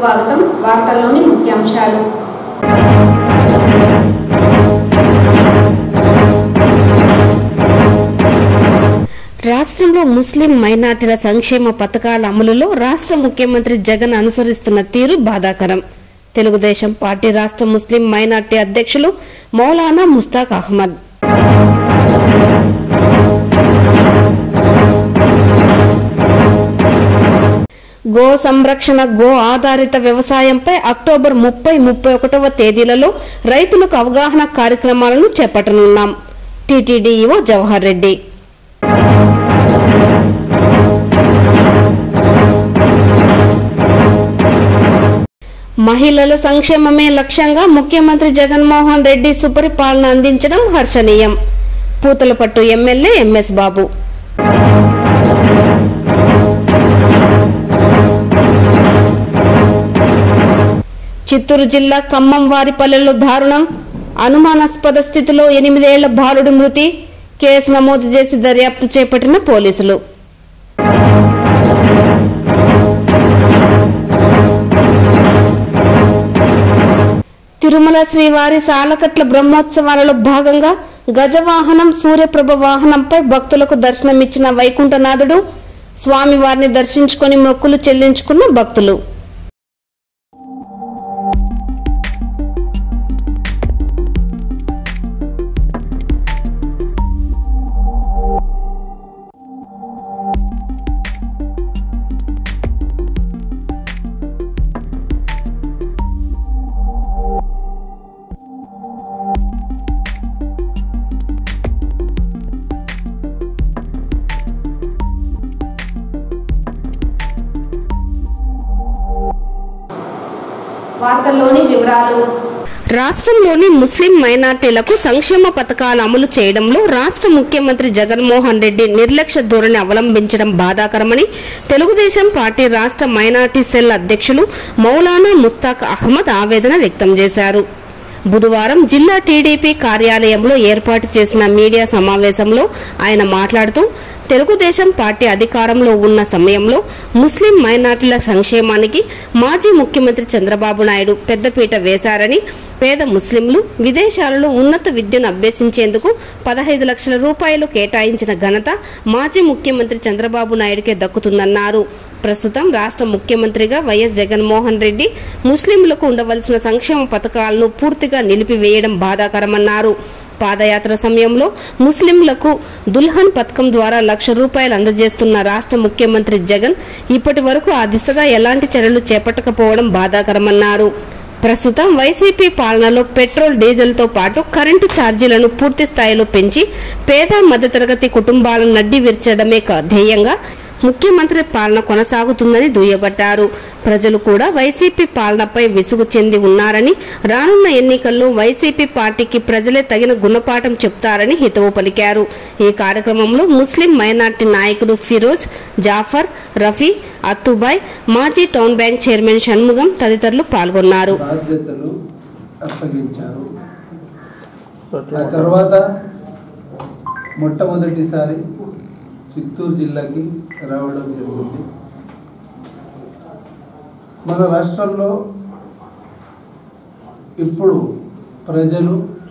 స్వాగతం వార్తల్లోని ముఖ్యాంశాలు రాష్ట్రంలో ముస్లిం మైనార్టీల సంక్షేమ పథకాల అమలులో రాష్ట్ర ముఖ్యమంత్రి జగన్ అనుసరిస్తున్న తీరు బాధాకరం తెలుగుదేశం పార్టీ రాష్ట్ర ముస్లిం మైనార్టీ అధ్యక్షులు మౌలానా ముస్తాక్ అహ్మద్ గో సంరక్షణ గో ఆధారిత వ్యవసాయంపై అక్టోబర్ ముప్పై ముప్పై ఒకటవ తేదీలలో రైతులకు అవగాహన కార్యక్రమాలను చేపట్టనున్నాం టీటీడీఈఓ జవహర్ రెడ్డి మహిళల సంక్షేమమే లక్ష్యంగా ముఖ్యమంత్రి జగన్మోహన్ రెడ్డి సుపరిపాలన అందించడం హర్షణీయం పూతలపట్టు ఎమ్మెల్యే ఎంఎస్ బాబు చిత్తూరు జిల్లా ఖమ్మం వారిపల్లెలో దారుణం అనుమానాస్పద స్థితిలో ఎనిమిదేళ్ల బాలుడి మృతి కేసు నమోదు చేసి దర్యాప్తు చేపట్టిన పోలీసులు తిరుమల శ్రీవారి సాలకట్ల బ్రహ్మోత్సవాలలో భాగంగా గజవాహనం సూర్యప్రభ వాహనంపై భక్తులకు దర్శనమిచ్చిన వైకుంఠనాథుడు స్వామివారిని దర్శించుకొని మొక్కులు చెల్లించుకున్న భక్తులు వార్తల్లోని వివరాలు రాష్ట్రంలోని ముస్లిం మైనార్టీలకు సంక్షేమ పథకాలు అమలు చేయడంలో రాష్ట్ర ముఖ్యమంత్రి జగన్మోహన్ రెడ్డి నిర్లక్ష్య ధోరణి అవలంబించడం బాధాకరమని తెలుగుదేశం పార్టీ రాష్ట్ర మైనార్టీ సెల్ అధ్యక్షులు మౌలానా ముస్తాక్ అహ్మద్ ఆవేదన వ్యక్తం చేశారు బుధవారం జిల్లా టీడీపీ కార్యాలయంలో ఏర్పాటు చేసిన మీడియా సమావేశంలో ఆయన మాట్లాడుతూ తెలుగుదేశం పార్టీ అధికారంలో ఉన్న సమయంలో ముస్లిం మైనార్టీల సంక్షేమానికి మాజీ ముఖ్యమంత్రి చంద్రబాబు నాయుడు పెద్దపీట వేశారని పేద ముస్లింలు విదేశాలలో ఉన్నత విద్యను అభ్యసించేందుకు పదహైదు లక్షల రూపాయలు కేటాయించిన ఘనత మాజీ ముఖ్యమంత్రి చంద్రబాబు నాయుడుకే దక్కుతుందన్నారు ప్రస్తుతం రాష్ట్ర ముఖ్యమంత్రిగా వైఎస్ జగన్మోహన్ రెడ్డి ముస్లింలకు ఉండవలసిన సంక్షేమ పథకాలను పూర్తిగా నిలిపివేయడం బాధాకరమన్నారు పాదయాత్ర సమయంలో ముస్లింలకు దుల్హన్ పథకం ద్వారా లక్ష రూపాయలు అందజేస్తున్న రాష్ట్ర ముఖ్యమంత్రి జగన్ ఇప్పటి వరకు ఆ దిశగా ఎలాంటి చర్యలు చేపట్టకపోవడం బాధాకరమన్నారు ప్రస్తుతం వైసీపీ పాలనలో పెట్రోల్ డీజిల్తో పాటు కరెంటు ఛార్జీలను పూర్తి స్థాయిలో పెంచి పేద మధ్యతరగతి కుటుంబాలను నడ్డి విర్చడమే కా- ధ్యేయంగా ముఖ్యమంత్రి పాలన కొనసాగుతుందని దుయ్యబట్టారు ప్రజలు కూడా వైసీపీ పాలనపై విసుగు చెంది ఉన్నారని రానున్న ఎన్నికల్లో వైసీపీ పార్టీకి ప్రజలే తగిన గుణపాఠం చెప్తారని హితవు పలికారు ఈ కార్యక్రమంలో ముస్లిం మైనార్టీ నాయకుడు ఫిరోజ్ జాఫర్ రఫీ అత్తుబాయ్ మాజీ టౌన్ బ్యాంక్ చైర్మన్ షణ్ముగం తదితరులు పాల్గొన్నారు బాధ్యతలు అప్పగించారు ఆ తర్వాత మొట్టమొదటిసారి చిత్తూరు జిల్లాకి రావడం జరిగింది మన రాష్ట్రంలో ఇప్పుడు ప్రజలు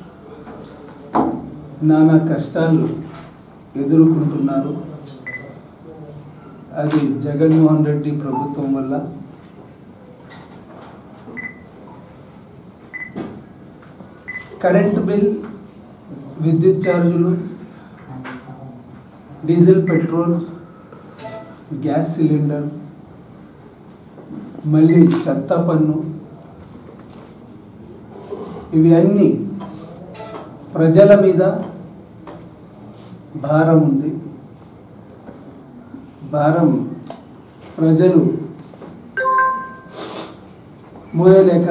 నానా కష్టాలు ఎదుర్కొంటున్నారు అది జగన్మోహన్ రెడ్డి ప్రభుత్వం వల్ల కరెంటు బిల్ విద్యుత్ ఛార్జీలు డీజిల్ పెట్రోల్ గ్యాస్ సిలిండర్ మళ్ళీ చెత్త పన్ను ఇవి అన్నీ ప్రజల మీద భారం ఉంది భారం ప్రజలు మోయలేక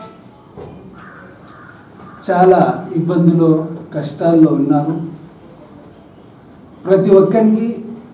చాలా ఇబ్బందులు కష్టాల్లో ఉన్నారు ప్రతి ఒక్కరికి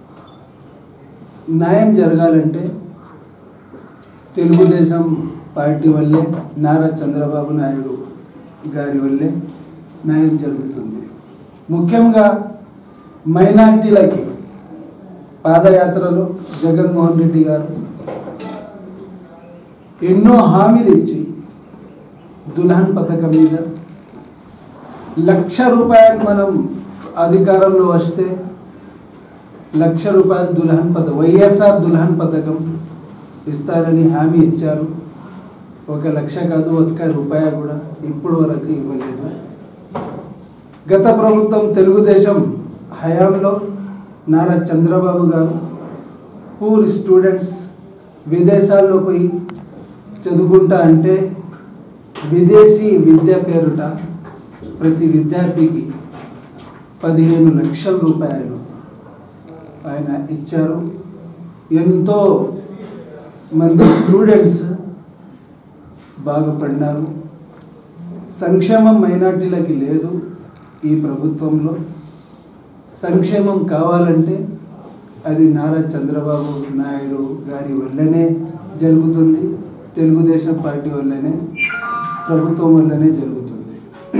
న్యాయం జరగాలంటే తెలుగుదేశం పార్టీ వల్లే నారా చంద్రబాబు నాయుడు గారి వల్లే న్యాయం జరుగుతుంది ముఖ్యంగా మైనార్టీలకి పాదయాత్రలో జగన్మోహన్ రెడ్డి గారు ఎన్నో హామీలు ఇచ్చి దుల్హన్ పథకం మీద లక్ష రూపాయలు మనం అధికారంలో వస్తే లక్ష రూపాయలు దుల్హన్ పథకం వైఎస్ఆర్ దుల్హన్ పథకం ఇస్తారని హామీ ఇచ్చారు ఒక లక్ష కాదు ఒక్క రూపాయి కూడా ఇప్పుడు వరకు ఇవ్వలేదు గత ప్రభుత్వం తెలుగుదేశం హయాంలో నారా చంద్రబాబు గారు పూర్ స్టూడెంట్స్ విదేశాల్లో పోయి చదువుకుంటా అంటే విదేశీ విద్య పేరుట ప్రతి విద్యార్థికి పదిహేను లక్షల రూపాయలు ఆయన ఇచ్చారు ఎంతో మంది స్టూడెంట్స్ బాగుపడినారు సంక్షేమం మైనార్టీలకి లేదు ఈ ప్రభుత్వంలో సంక్షేమం కావాలంటే అది నారా చంద్రబాబు నాయుడు గారి వల్లనే జరుగుతుంది తెలుగుదేశం పార్టీ వల్లనే ప్రభుత్వం వల్లనే జరుగుతుంది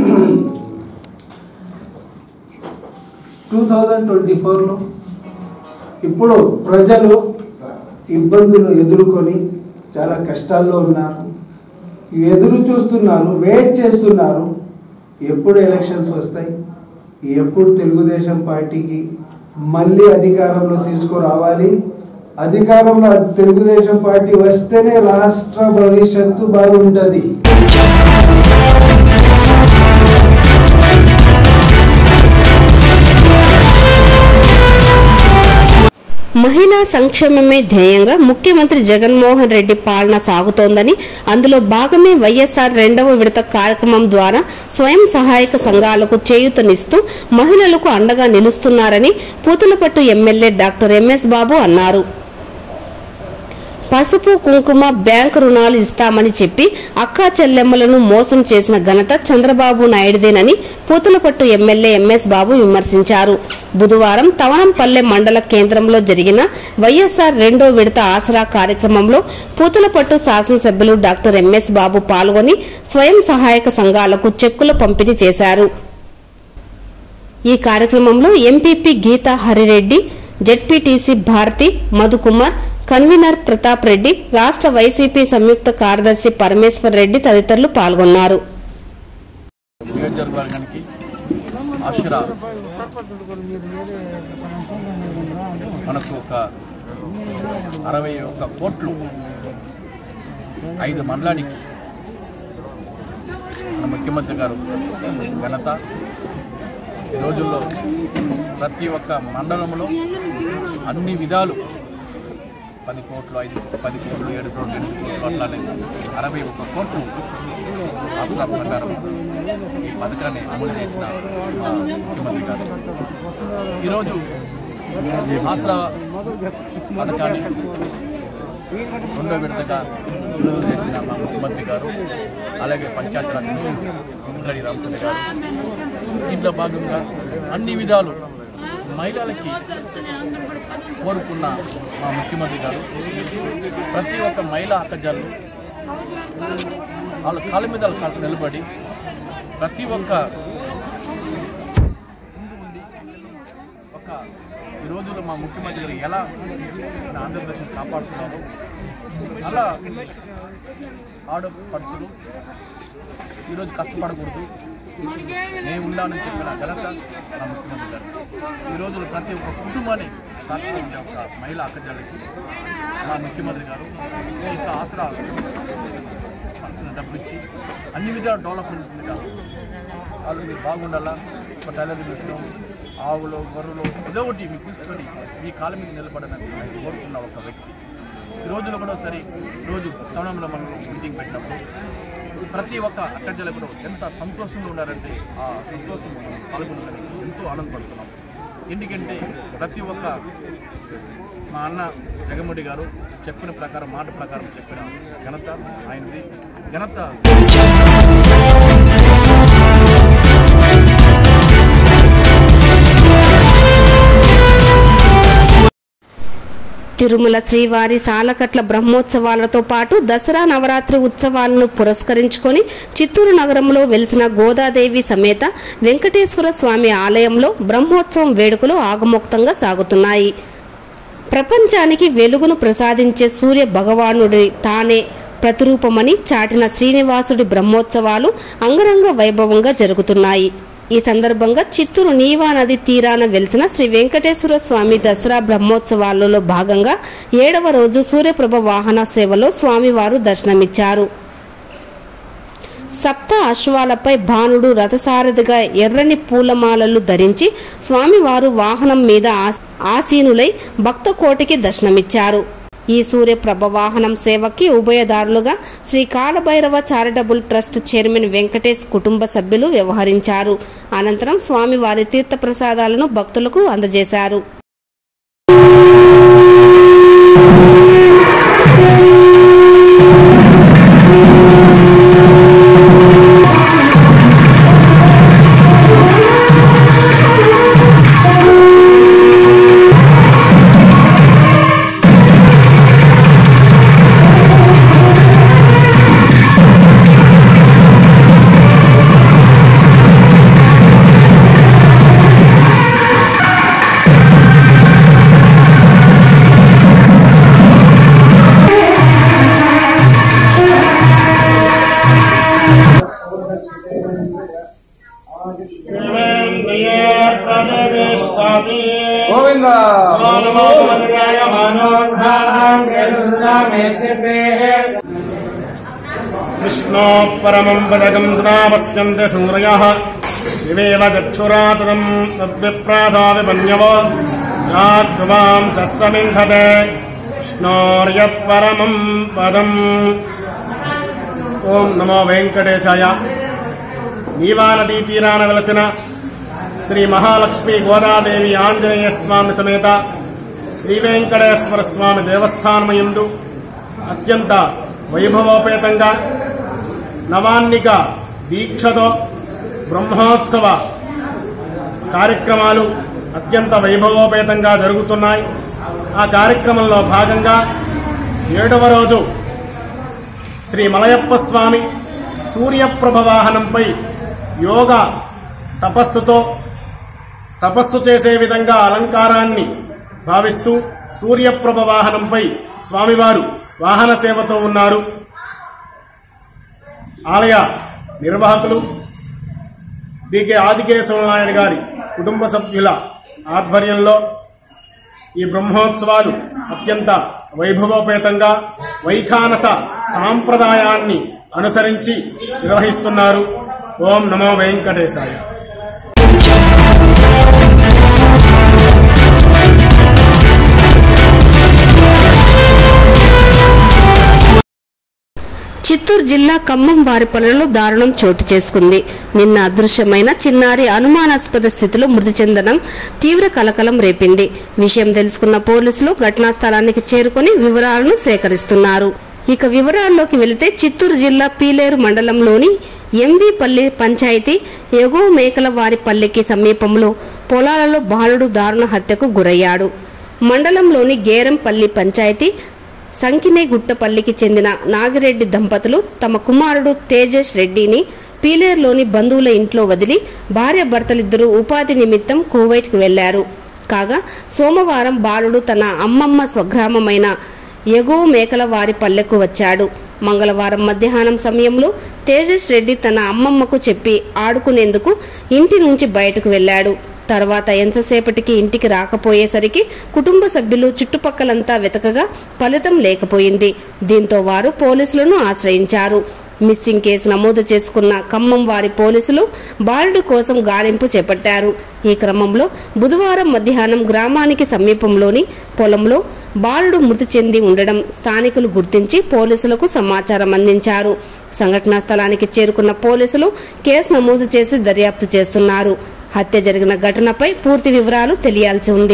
టూ థౌజండ్ ట్వంటీ ఫోర్లో ఇప్పుడు ప్రజలు ఇబ్బందులు ఎదుర్కొని చాలా కష్టాల్లో ఉన్నారు ఎదురు చూస్తున్నారు వెయిట్ చేస్తున్నారు ఎప్పుడు ఎలక్షన్స్ వస్తాయి ఎప్పుడు తెలుగుదేశం పార్టీకి మళ్ళీ అధికారంలో తీసుకురావాలి అధికారంలో తెలుగుదేశం పార్టీ వస్తేనే రాష్ట్ర భవిష్యత్తు బాగుంటుంది మహిళా సంక్షేమమే ధ్యేయంగా ముఖ్యమంత్రి జగన్మోహన్ రెడ్డి పాలన సాగుతోందని అందులో భాగమే వైఎస్ఆర్ రెండవ విడత కార్యక్రమం ద్వారా స్వయం సహాయక సంఘాలకు చేయూతనిస్తూ మహిళలకు అండగా నిలుస్తున్నారని Puthalapattu MLA doctor M S అన్నారు పసుపు కుంకుమ బ్యాంకు రుణాలు ఇస్తామని చెప్పి అక్కా చెల్లెమ్మలను మోసం చేసిన ఘనత చంద్రబాబు నాయుడుదేనని పూతలపట్టు ఎమ్మెల్యే ఎంఎస్ బాబు విమర్శించారు బుధవారం తవనంపల్లె మండల కేంద్రంలో జరిగిన వైఎస్ఆర్ రెండో విడత ఆసరా కార్యక్రమంలో పూతలపట్టు శాసనసభ్యులు డాక్టర్ ఎంఎస్ బాబు పాల్గొని స్వయం సహాయక సంఘాలకు చెక్కుల పంపిణీ చేశారు ఈ కార్యక్రమంలో MPP Geetha Harireddy ZPTC Bharathi Madhukumar convener Pratap Reddy రాష్ట్ర వైసీపీ సంయుక్త కార్యదర్శి పరమేశ్వర్ రెడ్డి తదితరులు పాల్గొన్నారు నియోజకవర్గానికి ఆశిరా మనకు ఒక అరవై ఒక్క కోట్లు ఐదు మండలానికి మన ముఖ్యమంత్రి గారు ఘనత ఈ రోజుల్లో ప్రతి ఒక్క మండలంలో అన్ని విధాలు పది కోట్లు ఐదు పది కోట్లు ఏడు కోట్లు ఎనిమిది కోట్లు అట్లానే అరవై ఒక్క కోట్లు ఆసరా ప్రకారం ఈ పథకాన్ని అమలు చేసిన మా ముఖ్యమంత్రి గారు ఈరోజు ఆసరా పథకాన్ని రెండో విడతగా విడుదల చేసిన మా ముఖ్యమంత్రి గారు అలాగే పంచాయతీరాజ్ మంత్రి వెంకటరెడ్డి రామచంద్ర గారు దీంట్లో భాగంగా అన్ని విధాలు మహిళలకి కోరుకున్న మా ముఖ్యమంత్రి గారు ప్రతి ఒక్క మహిళా అక్కజాలు వాళ్ళ కాళ్ళ మీద వాళ్ళ కాళ్ళ నిలబడి ప్రతి ఒక్క ముందు ఉండి ఒక ఈ రోజుల్లో మా ముఖ్యమంత్రి గారు ఎలా మన ఆంధ్రప్రదేశ్ కాపాడుతున్నారు అలా ఆడపడుచులు ఈరోజు కష్టపడకూడదు నేను ఉన్నానని చెప్పిన ఘనత నా ముఖ్యమంత్రి గారు ఈ రోజుల్లో ప్రతి ఒక్క కుటుంబాన్ని సాధించే ఒక మహిళా అక్కజాలకి మా ముఖ్యమంత్రి గారు ఇంకా ఆసరా ఫండ్స్ని డబ్బు ఇచ్చి అన్ని విధాల డెవలప్మెంట్ ఉంది కాదు వాళ్ళు మీరు బాగుండాలా ఒక టైలరింగ్ విషయం ఆవులు గొర్రెలు ఏదో ఒకటి మీకు తీసుకొని మీ కాళ్ళ మీద నిలబడనని ఆయన కోరుకున్న ఒక వ్యక్తి ఈ రోజులో కూడా సరే రోజు తవణంలో మనం మీటింగ్ పెట్టినప్పుడు ప్రతి ఒక్క అక్కడిలో కూడా ఎంత సంతోషంగా ఉన్నారంటే ఆ సంతోషం మనం పాల్గొనదని ఎంతో ఆనందపడుతున్నాం ఎందుకంటే ప్రతి ఒక్క మా అన్న జగన్మోహన్ గారు చెప్పిన ప్రకారం మాట ప్రకారం చెప్పిన ఘనత ఆయనది ఘనత తిరుమల శ్రీవారి సాలకట్ల బ్రహ్మోత్సవాలతో పాటు దసరా నవరాత్రి ఉత్సవాలను పురస్కరించుకొని చిత్తూరు నగరంలో వెలిసిన గోదాదేవి సమేత వెంకటేశ్వర స్వామి ఆలయంలో బ్రహ్మోత్సవం వేడుకలు ఆగమోక్తంగా సాగుతున్నాయి ప్రపంచానికి వెలుగును ప్రసాదించే సూర్య భగవానుడి తానే ప్రతిరూపమని చాటిన శ్రీనివాసుడి బ్రహ్మోత్సవాలు అంగరంగ వైభవంగా జరుగుతున్నాయి ఈ సందర్భంగా చిత్తూరు నీవా నది తీరాన వెలిసిన శ్రీ వెంకటేశ్వర స్వామి దసరా బ్రహ్మోత్సవాలలో భాగంగా ఏడవ రోజు సూర్యప్రభ వాహన సేవలో స్వామివారు దర్శనమిచ్చారు సప్త అశ్వాలపై భానుడు రథసారథిగా ఎర్రని పూలమాలలు ధరించి స్వామివారు వాహనం మీద ఆస్- ఆసీనులై భక్త కోటికి దర్శనమిచ్చారు ఈ సూర్యప్రభ వాహనం సేవకి ఉభయదారులుగా Sri Kalabhairava charitable trust chairman Venkatesh కుటుంబ సభ్యులు వ్యవహరించారు అనంతరం స్వామివారి తీర్థప్రసాదాలను భక్తులకు అందజేశారు గోవింద విష్ణో పరమం పదకం సదా పశ్యంతి సూరయः వివేవ చక్షురా తదం తద్విప్రాసా విపన్యవో యాద్వాం సస్సమింధతే విష్ణోర్యత్పరమం పదం ఓం నమో వెంకటేశాయ నీవా నదీ తీరాన వెలసిన శ్రీ మహాలక్ష్మి గోదాదేవి ఆంజనేయ స్వామి సమేత శ్రీ వెంకటేశ్వర స్వామి దేవస్థానమయందు అత్యంత వైభవోపేతంగా నవాన్నిక దీక్షతో బ్రహ్మోత్సవ కార్యక్రమాలు అత్యంత వైభవోపేతంగా జరుగుతున్నాయి ఆ కార్యక్రమంలో భాగంగా ఏడవ రోజు శ్రీ మలయప్ప స్వామి సూర్యప్రభ వాహనంపై యోగ తపస్సుతో తపస్సు చేసే విధంగా అలంకారాన్ని భావిస్తూ సూర్యప్రభ వాహనంపై స్వామివారు వాహన సేవతో ఉన్నారు ఆలయ నిర్వాహకులు డికే ఆదికేశ్వర నాయుడు గారి కుటుంబ సభ్యుల ఆధ్వర్యంలో ఈ బ్రహ్మోత్సవాలు అత్యంత వైభవోపేతంగా వైఖానస సాంప్రదాయాన్ని అనుసరించి నిర్వహిస్తున్నారు ఓం నమో వెంకటేశాయ చిత్తూరు జిల్లా ఖమ్మం వారిపల్లెలో దారుణం చోటు చేసుకుంది నిన్న అదృశ్యమైన చిన్నారి అనుమానాస్పద స్థితిలో మృతి చెందడం తీవ్ర కలకలం రేపింది విషయం తెలుసుకున్న పోలీసులు ఘటనా స్థలానికి చేరుకుని వివరాలను సేకరిస్తున్నారు ఇక వివరాల్లోకి వెళితే చిత్తూరు జిల్లా పీలేరు మండలంలోని ఎంవిపల్లి పంచాయతీ ఎగువ మేకల వారిపల్లికి సమీపంలో పొలాలలో బాలుడు దారుణ హత్యకు గురయ్యాడు మండలంలోని గేరంపల్లి పంచాయతీ సంకినేగుట్టపల్లికి చెందిన నాగిరెడ్డి దంపతులు తమ కుమారుడు తేజస్ రెడ్డిని పీలేరులోని బంధువుల ఇంట్లో వదిలి భార్య భర్తలిద్దరూ ఉపాధి నిమిత్తం కువైట్కు వెళ్లారు కాగా సోమవారం బాలుడు తన అమ్మమ్మ స్వగ్రామమైన ఎగువ మేకల వారి పల్లెకు వచ్చాడు మంగళవారం మధ్యాహ్నం సమయంలో తేజస్ రెడ్డి తన అమ్మమ్మకు చెప్పి ఆడుకునేందుకు ఇంటి నుంచి బయటకు వెళ్ళాడు తర్వాత ఎంతసేపటికి ఇంటికి రాకపోయేసరికి కుటుంబ సభ్యులు చుట్టుపక్కలంతా వెతకగా ఫలితం లేకపోయింది దీంతో వారు పోలీసులను ఆశ్రయించారు మిస్సింగ్ కేసు నమోదు చేసుకున్న ఖమ్మం వారి పోలీసులు బాలుడు కోసం గాలింపు చేపట్టారు ఈ క్రమంలో బుధవారం మధ్యాహ్నం గ్రామానికి సమీపంలోని పొలంలో బాలుడు మృతి చెంది ఉండడం స్థానికులు గుర్తించి పోలీసులకు సమాచారం అందించారు సంఘటనా స్థలానికి చేరుకున్న పోలీసులు కేసు నమోదు చేసి దర్యాప్తు చేస్తున్నారు హత్య జరిగిన ఘటనపై పూర్తి వివరాలు తెలియాల్సి ఉంది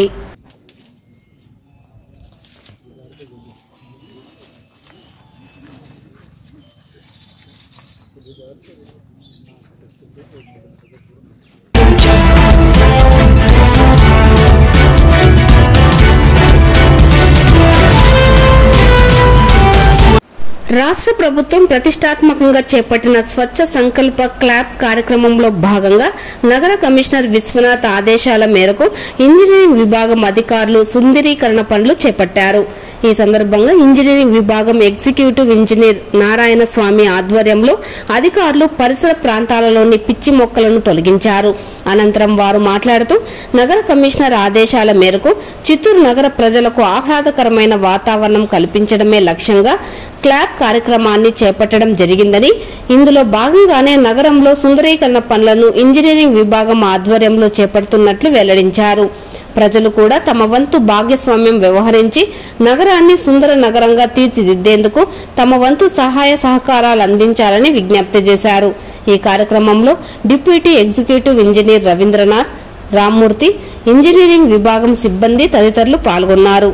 రాష్ట్ర ప్రభుత్వం ప్రతిష్టాత్మకంగా చేపట్టిన స్వచ్ఛ సంకల్ప క్లాప్ కార్యక్రమంలో భాగంగా నగర కమిషనర్ విశ్వనాథ్ ఆదేశాల మేరకు ఇంజనీరింగ్ విభాగం అధికారులు సుందరీకరణ పనులు చేపట్టారు ఈ సందర్భంగా ఇంజనీరింగ్ విభాగం ఎగ్జిక్యూటివ్ ఇంజనీర్ నారాయణ స్వామి ఆధ్వర్యంలో అధికారులు పరిసర ప్రాంతాలలోని పిచ్చి మొక్కలను తొలగించారు అనంతరం వారు మాట్లాడుతూ నగర కమిషనర్ ఆదేశాల మేరకు చిత్తూరు నగర ప్రజలకు ఆహ్లాదకరమైన వాతావరణం కల్పించడమే లక్ష్యంగా క్లాప్ కార్యక్రమాన్ని చేపట్టడం జరిగిందని ఇందులో భాగంగానే నగరంలో సుందరీకరణ పనులను ఇంజనీరింగ్ విభాగం ఆధ్వర్యంలో చేపడుతున్నట్లు వెల్లడించారు ప్రజలు కూడా తమ వంతు భాగస్వామ్యం వ్యవహరించి నగరాన్ని సుందర నగరంగా తీర్చిదిద్దేందుకు తమ వంతు సహాయ సహకారాలు అందించాలని విజ్ఞప్తి చేశారు ఈ కార్యక్రమంలో deputy executive engineer Ravindranath Rammurthy engineering విభాగం సిబ్బంది తదితరులు పాల్గొన్నారు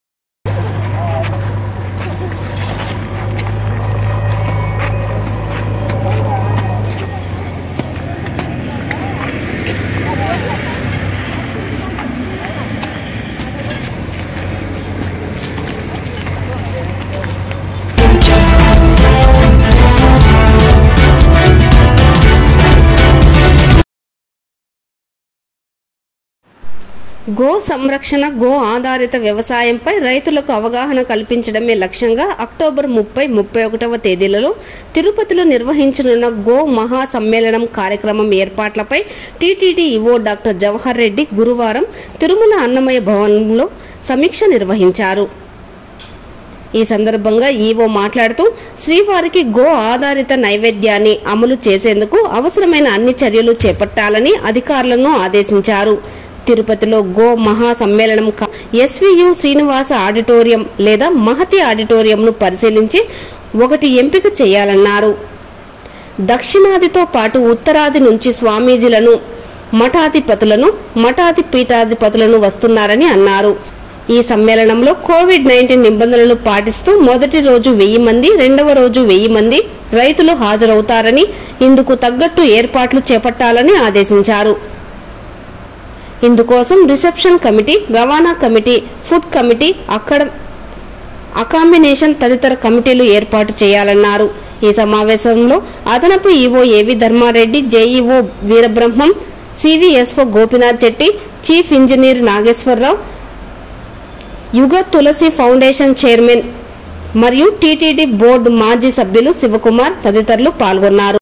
గో సంరక్షణ గో ఆధారిత వ్యవసాయంపై రైతులకు అవగాహన కల్పించడమే లక్ష్యంగా అక్టోబర్ ముప్పై ముప్పై ఒకటవ తేదీలలో తిరుపతిలో నిర్వహించనున్న గో మహా సమ్మేళనం కార్యక్రమం ఏర్పాట్లపై TTD EO doctor Jawahar Reddy గురువారం తిరుమల అన్నమయ్య భవనంలో సమీక్ష నిర్వహించారు ఈ సందర్భంగా ఈవో మాట్లాడుతూ శ్రీవారికి గో ఆధారిత నైవేద్యాన్ని అమలు చేసేందుకు అవసరమైన అన్ని చర్యలు చేపట్టాలని అధికారులను ఆదేశించారు తిరుపతిలో గో మహా సమ్మేళనం కా- ఎస్వియు శ్రీనివాస ఆడిటోరియం లేదా మహతి ఆడిటోరియంను పరిశీలించి ఒకటి ఎంపిక చేయాలన్నారు దక్షిణాదితో పాటు ఉత్తరాది నుంచి స్వామీజీలను మఠాధిపతులను మఠాధి పీఠాధిపతులను వస్తున్నారని అన్నారు ఈ సమ్మేళనంలో కోవిడ్ నైన్టీన్ నిబంధనలు పాటిస్తూ మొదటి రోజు వెయ్యి మంది రెండవ రోజు వెయ్యి మంది రైతులు హాజరవుతారని ఇందుకు తగ్గట్టు ఏర్పాట్లు చేపట్టాలని ఆదేశించారు ఇందుకోసం రిసెప్షన్ కమిటీ రవాణా కమిటీ ఫుడ్ కమిటీ అక్కడ అకామినేషన్ తదితర కమిటీలు ఏర్పాటు చేయాలన్నారు ఈ సమావేశంలో అదనపు ఈవో ఏవి Dharmareddy JEO Veerabrahmam CVSO Gopinath Chetty chief engineer Nageswararao యుగ తులసి ఫౌండేషన్ చైర్మన్ మరియు టీటీడీ బోర్డు మాజీ సభ్యులు శివకుమార్ తదితరులు పాల్గొన్నారు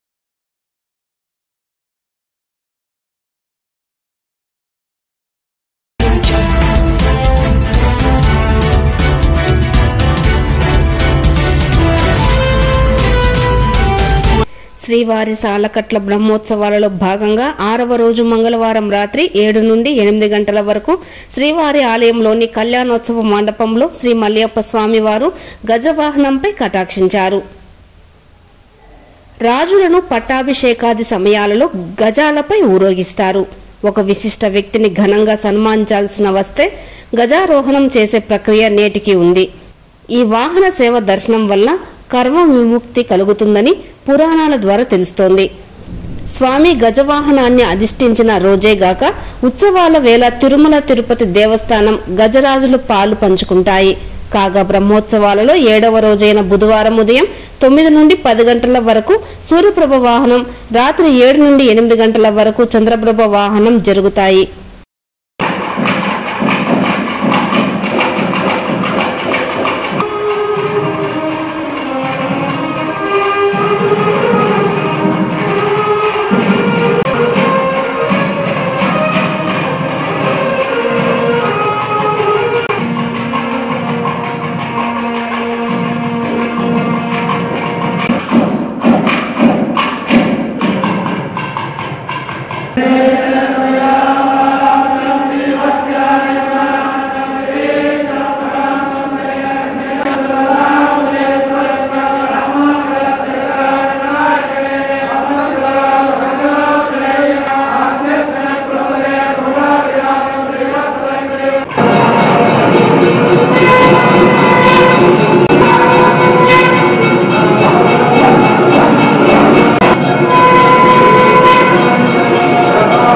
శ్రీవారి సాలకట్ల బ్రహ్మోత్సవాలలో భాగంగా ఆరవ రోజు మంగళవారం రాత్రి ఏడు నుండి ఎనిమిది గంటల వరకు శ్రీవారి ఆలయంలోని కళ్యాణోత్సవ మండపంలో శ్రీ మల్యప్ప స్వామివారు గజవాహనంపై కటాక్షించారు రాజులను పట్టాభిషేకాది సమయాలలో గజాలపై ఊరేగిస్తారు ఒక విశిష్ట వ్యక్తిని ఘనంగా సన్మానించాల్సిన వస్తే గజారోహణం చేసే ప్రక్రియ నేటికి ఉంది ఈ వాహన సేవ దర్శనం వల్ల కర్మ విముక్తి కలుగుతుందని పురాణాల ద్వారా తెలుస్తోంది స్వామి గజవాహనాన్ని అధిష్ఠించిన రోజేగాక ఉత్సవాల వేళ తిరుమల తిరుపతి దేవస్థానం గజరాజులు పాలు పంచుకుంటాయి కాగా బ్రహ్మోత్సవాలలో ఏడవ రోజైన బుధవారం ఉదయం తొమ్మిది నుండి పది గంటల వరకు సూర్యప్రభ వాహనం రాత్రి ఏడు నుండి ఎనిమిది గంటల వరకు చంద్రప్రభ వాహనం జరుగుతాయి శ్రీ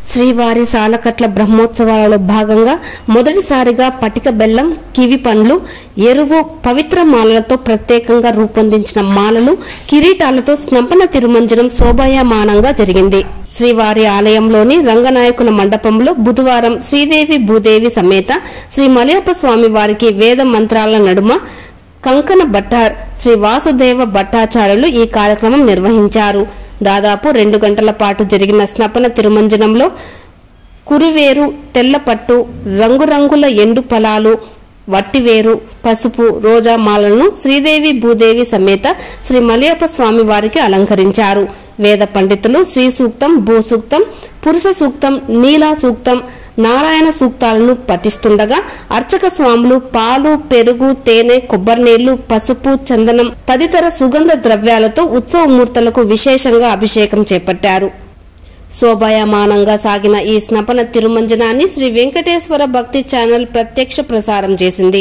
శ్రీవారి సాలకట్ల బ్రహ్మోత్సవాలలో భాగంగా మొదటిసారిగా పటిక బెల్లం కివి పండ్లు ఎరువు పవిత్ర మాలలతో ప్రత్యేకంగా రూపొందించిన మాలలు కిరీటాలతో స్నంపన తిరుమంజనం శోభాయమానంగా జరిగింది శ్రీవారి ఆలయంలోని రంగనాయకుల మండపంలో బుధవారం శ్రీదేవి భూదేవి సమేత శ్రీ మలయప్ప స్వామి వారికి వేద మంత్రాల నడుమ కంకణ భట్టార్ శ్రీ వాసుదేవ భట్టాచార్యులు ఈ కార్యక్రమం నిర్వహించారు దాదాపు రెండు గంటల పాటు జరిగిన స్నపన తిరుమంజనంలో కురువేరు తెల్లపట్టు రంగురంగుల ఎండు ఫలాలు వట్టివేరు పసుపు రోజా మాలను శ్రీదేవి భూదేవి సమేత శ్రీ మలయప్ప స్వామి వారికి అలంకరించారు వేద పండితులు శ్రీ సూక్తం భూ సూక్తం పురుష సూక్తం నీలా సూక్తం నారాయణ సూక్తాలను పఠిస్తుండగా అర్చక స్వాములు పాలు పెరుగు తేనె కొబ్బరి నీళ్లు పసుపు చందనం తదితర సుగంధ ద్రవ్యాలతో ఉత్సవమూర్తులకు విశేషంగా అభిషేకం చేపట్టారు శోభాయమానంగా సాగిన ఈ స్నపన తిరుమంజనాన్ని శ్రీ వెంకటేశ్వర భక్తి ఛానల్ ప్రత్యక్ష ప్రసారం చేసింది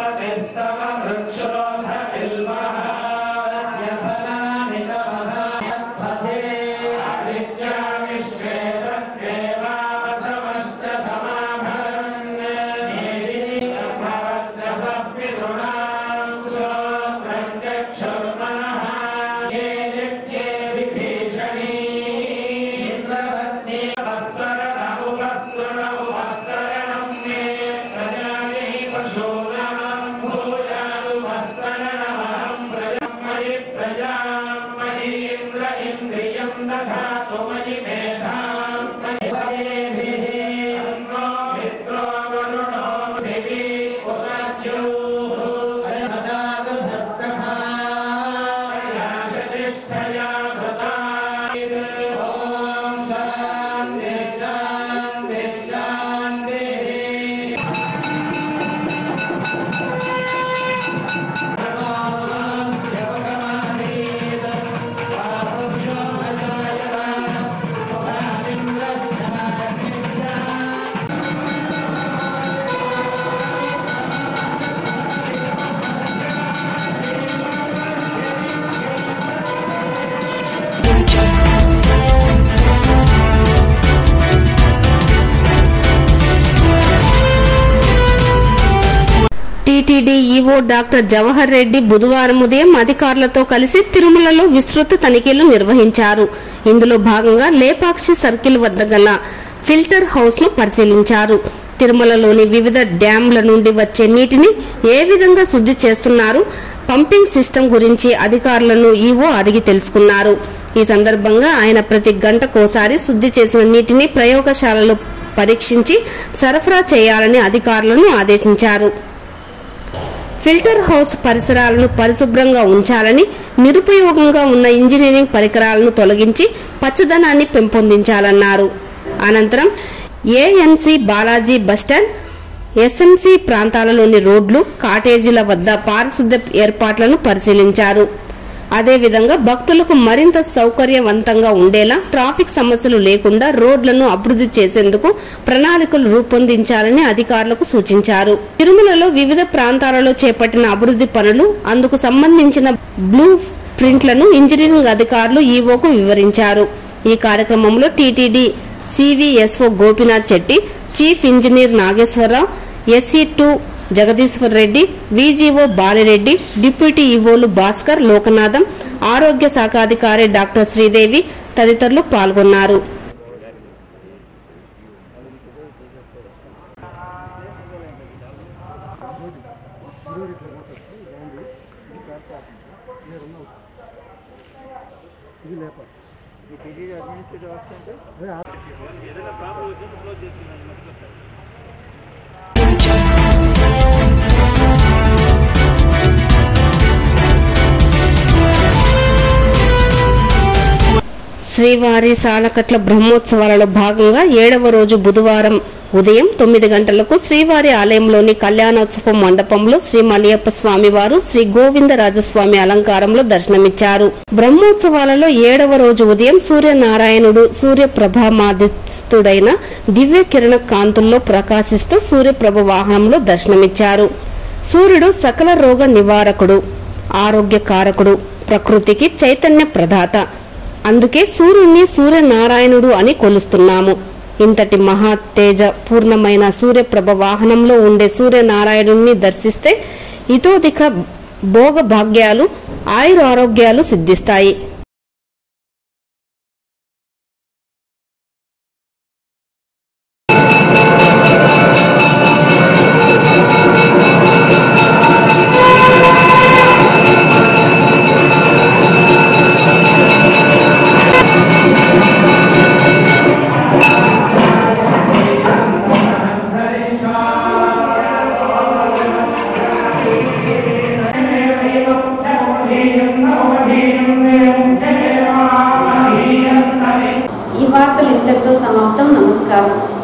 TTD EO doctor Jawahar Reddy బుధవారం ఉదయం అధికారులతో కలిసి తిరుమలలో విస్తృత తనిఖీలు నిర్వహించారు ఇందులో భాగంగా లేపాక్షి సర్కిల్ వద్ద గల ఫిల్టర్ హౌస్ ను పరిశీలించారు తిరుమలలోని వివిధ డ్యాంల నుండి వచ్చే నీటిని ఏ విధంగా శుద్ధి చేస్తున్నారు పంపింగ్ సిస్టమ్ గురించి అధికారులను ఈవో అడిగి తెలుసుకున్నారు ఈ సందర్భంగా ఆయన ప్రతి గంటకోసారి శుద్ధి చేసిన నీటిని ప్రయోగశాలలో పరీక్షించి సరఫరా చేయాలని అధికారులను ఆదేశించారు ఫిల్టర్ హౌస్ పరిసరాలను పరిశుభ్రంగా ఉంచాలని నిరుపయోగంగా ఉన్న ఇంజనీరింగ్ పరికరాలను తొలగించి పచ్చదనాన్ని పెంపొందించాలన్నారు అనంతరం ఏఎన్సి బాలాజీ బస్టాండ్ ఎస్ఎంసి ప్రాంతాలలోని రోడ్లు కాటేజీల వద్ద పారిశుద్ధ్య ఏర్పాట్లను పరిశీలించారు అదేవిధంగా భక్తులకు మరింత సౌకర్యవంతంగా ఉండేలా ట్రాఫిక్ సమస్యలు లేకుండా రోడ్లను అభివృద్ధి చేసేందుకు ప్రణాళికలు రూపొందించాలని అధికారులకు సూచించారు తిరుమలలో వివిధ ప్రాంతాలలో చేపట్టిన అభివృద్ధి పనులు అందుకు సంబంధించిన బ్లూ ప్రింట్లను ఇంజనీరింగ్ అధికారులు ఈవోకు వివరించారు ఈ కార్యక్రమంలో TTD CVSO Gopinath Chetty chief engineer Nageswararao SE two Jagadeeshwar Reddy VGO Balireddy deputy ఈవోలు భాస్కర్ లోకనాథం ఆరోగ్య శాఖాధికారి డాక్టర్ శ్రీదేవి తదితరులు పాల్గొన్నారు శ్రీవారి సాలకట్ల బ్రహ్మోత్సవాలలో భాగంగా ఏడవ రోజు బుధవారం ఉదయం తొమ్మిది గంటలకు శ్రీవారి ఆలయంలోని కళ్యాణోత్సవ మండపంలో శ్రీ మలయప్ప స్వామివారు శ్రీ గోవిందరాజస్వామి అలంకారంలో దర్శనమిచ్చారు బ్రహ్మోత్సవాలలో ఏడవ రోజు ఉదయం సూర్యనారాయణుడు సూర్యప్రభామాదిస్తుడైన దివ్య కిరణ కాంతుల్లో ప్రకాశిస్తూ సూర్యప్రభ వాహనంలో దర్శనమిచ్చారు సూర్యుడు సకల రోగ నివారకుడు ఆరోగ్యకారకుడు ప్రకృతికి చైతన్య ప్రదాత అందుకే సూర్యుణ్ణి సూర్యనారాయణుడు అని కొలుస్తున్నాము ఇంతటి మహా తేజ పూర్ణమైన సూర్యప్రభ వాహనంలో ఉండే సూర్యనారాయణుణ్ణి దర్శిస్తే ఇతోధిక భోగ భాగ్యాలు ఆయురారోగ్యాలు సిద్ధిస్తాయి ఈ వార్తలు ఇంతటితో సమాప్తం నమస్కారం